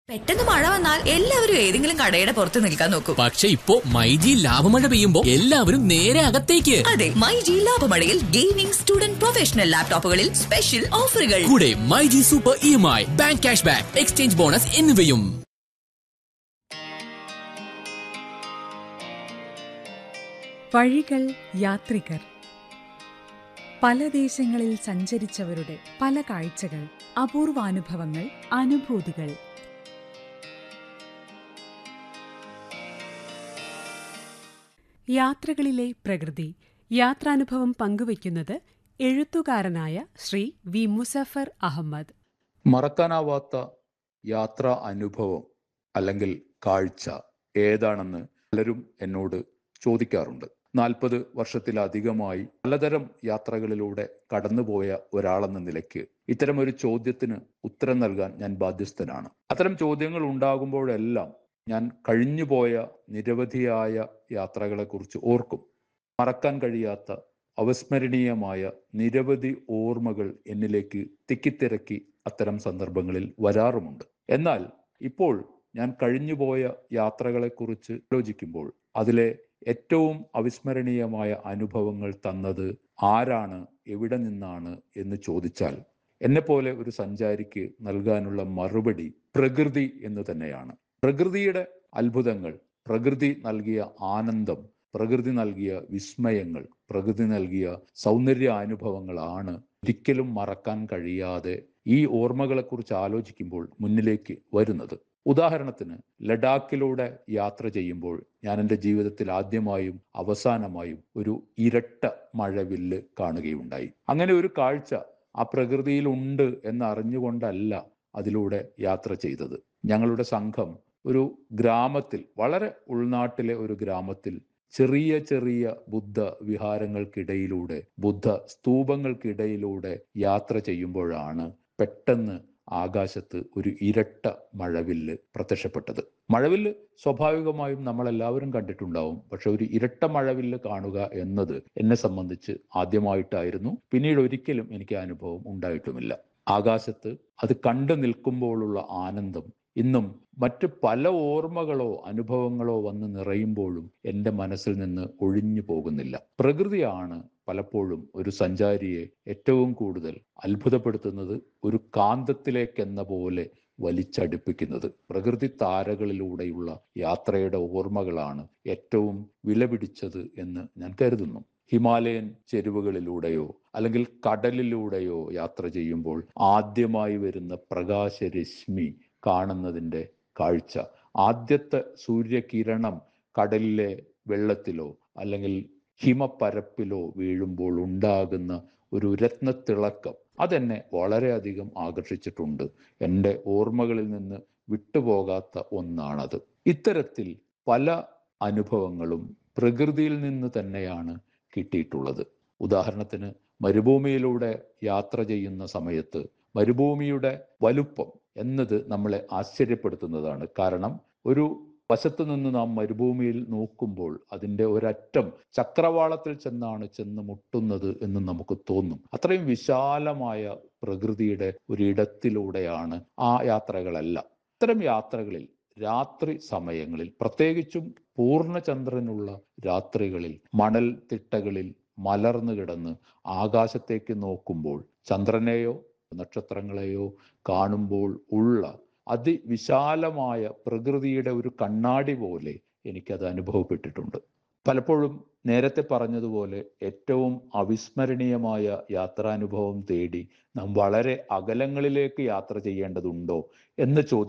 പെട്ടെന്ന് മഴ വന്നാൽ എല്ലാവരും ഏതെങ്കിലും കടയുടെ പുറത്ത് നിൽക്കാൻ നോക്കും പക്ഷെ ഇപ്പോ മൈജി ലാഭമഴ പെയ്യുമ്പോ എല്ലാവരും നേരെ അകത്തേക്ക് അതെ മൈ ജി ലാഭമഴയിൽ ഗെയിമിംഗ് സ്റ്റുഡന്റ് പ്രൊഫഷണൽ ലാപ്ടോപ്പുകളിൽ സ്പെഷ്യൽ ഓഫറുകൾ കൂടെ myG super E M I bank cash back exchange bonus എന്നിവയും വഴികൾ യാത്രികർ പല ദേശങ്ങളിൽ സഞ്ചരിച്ചവരുടെ പല കാഴ്ചകൾ അപൂർവാനുഭവങ്ങൾ അനുഭൂതികൾ യാത്രകളിലെ പ്രകൃതി യാത്രാനുഭവം പങ്കുവയ്ക്കുന്നത് എഴുത്തുകാരനായ ശ്രീ വി മുസഫർ അഹമ്മദ് മറക്കാനാവാത്ത യാത്രാ അനുഭവം അല്ലെങ്കിൽ കാഴ്ച ഏതാണെന്ന് പലരും എന്നോട് ചോദിക്കാറുണ്ട് നാൽപ്പത് വർഷത്തിലധികമായി പലതരം യാത്രകളിലൂടെ കടന്നുപോയ ഒരാളെന്ന നിലയ്ക്ക് ഇത്തരം ഒരു ചോദ്യത്തിന് ഉത്തരം നൽകാൻ ഞാൻ ബാധ്യസ്ഥനാണ് അത്തരം ചോദ്യങ്ങൾ ഉണ്ടാകുമ്പോഴെല്ലാം ഞാൻ കഴിഞ്ഞുപോയ നിരവധിയായ യാത്രകളെക്കുറിച്ച് ഓർക്കും മറക്കാൻ കഴിയാത്ത അവസ്മരണീയമായ നിരവധി ഓർമ്മകൾ എന്നിലേക്ക് തിക്കിത്തിരക്കി അത്തരം സന്ദർഭങ്ങളിൽ വരാറുമുണ്ട് എന്നാൽ ഇപ്പോൾ ഞാൻ കഴിഞ്ഞുപോയ യാത്രകളെക്കുറിച്ച് ആലോചിക്കുമ്പോൾ അതിലെ ഏറ്റവും അവിസ്മരണീയമായ അനുഭവങ്ങൾ തന്നത് ആരാണ് എവിടെ നിന്നാണ് എന്ന് ചോദിച്ചാൽ എന്നെപ്പോലെ ഒരു സഞ്ചാരിക്ക് നൽകാനുള്ള മറുപടി പ്രകൃതി എന്ന് തന്നെയാണ് പ്രകൃതിയുടെ അത്ഭുതങ്ങൾ പ്രകൃതി നൽകിയ ആനന്ദം പ്രകൃതി നൽകിയ വിസ്മയങ്ങൾ പ്രകൃതി നൽകിയ സൗന്ദര്യ അനുഭവങ്ങളാണ് ഒരിക്കലും മറക്കാൻ കഴിയാതെ ഈ ഓർമ്മകളെക്കുറിച്ച് ആലോചിക്കുമ്പോൾ മുന്നിലേക്ക് വരുന്നത് ഉദാഹരണത്തിന് ലഡാക്കിലൂടെ യാത്ര ചെയ്യുമ്പോൾ ഞാൻ എൻ്റെ ജീവിതത്തിൽ ആദ്യമായും അവസാനമായും ഒരു ഇരട്ട മഴവില്ല് കാണുകയുണ്ടായി അങ്ങനെ ഒരു കാഴ്ച ആ പ്രകൃതിയിൽ ഉണ്ട് എന്ന് അറിഞ്ഞുകൊണ്ടല്ല അതിലൂടെ യാത്ര ചെയ്തത് ഞങ്ങളുടെ സംഘം ഒരു ഗ്രാമത്തിൽ വളരെ ഉൾനാട്ടിലെ ഒരു ഗ്രാമത്തിൽ ചെറിയ ചെറിയ ബുദ്ധ വിഹാരങ്ങൾക്കിടയിലൂടെ ബുദ്ധ സ്തൂപങ്ങൾക്കിടയിലൂടെ യാത്ര ചെയ്യുമ്പോഴാണ് പെട്ടെന്ന് ആകാശത്ത് ഒരു ഇരട്ട മഴവില്ല് പ്രത്യക്ഷപ്പെട്ടത് മഴവില്ല് സ്വാഭാവികമായും നമ്മളെല്ലാവരും കണ്ടിട്ടുണ്ടാവും പക്ഷെ ഒരു ഇരട്ട മഴവില്ല് കാണുക എന്നത് എന്നെ സംബന്ധിച്ച് ആദ്യമായിട്ടായിരുന്നു പിന്നീട് ഒരിക്കലും എനിക്ക് ആ അനുഭവം ഉണ്ടായിട്ടുമില്ല ആകാശത്ത് അത് കണ്ടു നിൽക്കുമ്പോഴുള്ള ആനന്ദം ഇന്നും മറ്റ് പല ഓർമ്മകളോ അനുഭവങ്ങളോ വന്ന് നിറയുമ്പോഴും എൻ്റെ മനസ്സിൽ നിന്ന് ഒഴിഞ്ഞു പോകുന്നില്ല പ്രകൃതിയാണ് പലപ്പോഴും ഒരു സഞ്ചാരിയെ ഏറ്റവും കൂടുതൽ അത്ഭുതപ്പെടുത്തുന്നത് ഒരു കാന്തത്തിലേക്കെന്ന പോലെ വലിച്ചടുപ്പിക്കുന്നത് പ്രകൃതി താരകളിലൂടെയുള്ള യാത്രയുടെ ഓർമ്മകളാണ് ഏറ്റവും വിലപിടിച്ചത് എന്ന് ഞാൻ കരുതുന്നു ഹിമാലയൻ ചെരുവുകളിലൂടെയോ അല്ലെങ്കിൽ കടലിലൂടെയോ യാത്ര ചെയ്യുമ്പോൾ ആദ്യമായി വരുന്ന പ്രകാശരശ്മി കാണുന്നതിൻ്റെ കാഴ്ച ആദ്യത്തെ സൂര്യകിരണം കടലിലെ വെള്ളത്തിലോ അല്ലെങ്കിൽ ഹിമപ്പരപ്പിലോ വീഴുമ്പോൾ ഉണ്ടാകുന്ന ഒരു രത്നത്തിളക്കം അതെന്നെ വളരെയധികം ആകർഷിച്ചിട്ടുണ്ട് എൻ്റെ ഓർമ്മകളിൽ നിന്ന് വിട്ടുപോകാത്ത ഒന്നാണത് ഇത്തരത്തിൽ പല അനുഭവങ്ങളും പ്രകൃതിയിൽ നിന്ന് തന്നെയാണ് കിട്ടിയിട്ടുള്ളത് ഉദാഹരണത്തിന് മരുഭൂമിയിലൂടെ യാത്ര ചെയ്യുന്ന സമയത്ത് മരുഭൂമിയുടെ വലുപ്പം എന്നത് നമ്മളെ ആശ്ചര്യപ്പെടുത്തുന്നതാണ് കാരണം ഒരു വശത്തു നിന്ന് നാം മരുഭൂമിയിൽ നോക്കുമ്പോൾ അതിൻ്റെ ഒരറ്റം ചക്രവാളത്തിൽ ചെന്നാണ് ചെന്ന് മുട്ടുന്നത് എന്ന് നമുക്ക് തോന്നും അത്രയും വിശാലമായ പ്രകൃതിയുടെ ഒരിടത്തിലൂടെയാണ് ആ യാത്രകളല്ല ഇത്തരം യാത്രകളിൽ രാത്രി സമയങ്ങളിൽ പ്രത്യേകിച്ചും പൂർണ്ണചന്ദ്രനുള്ള രാത്രികളിൽ മണൽ തിട്ടകളിൽ മലർന്നു കിടന്ന് ആകാശത്തേക്ക് നോക്കുമ്പോൾ ചന്ദ്രനെയോ നക്ഷത്രങ്ങളെയോ കാണുമ്പോൾ ഉള്ള അതിവിശാലമായ പ്രകൃതിയുടെ ഒരു കണ്ണാടി പോലെ എനിക്കത് അനുഭവപ്പെട്ടിട്ടുണ്ട് പലപ്പോഴും നേരത്തെ പറഞ്ഞതുപോലെ ഏറ്റവും അവിസ്മരണീയമായ യാത്രാനുഭവം തേടി നാം വളരെ അകലങ്ങളിലേക്ക് യാത്ര ചെയ്യേണ്ടതുണ്ടോ എന്ന ചോദ്യം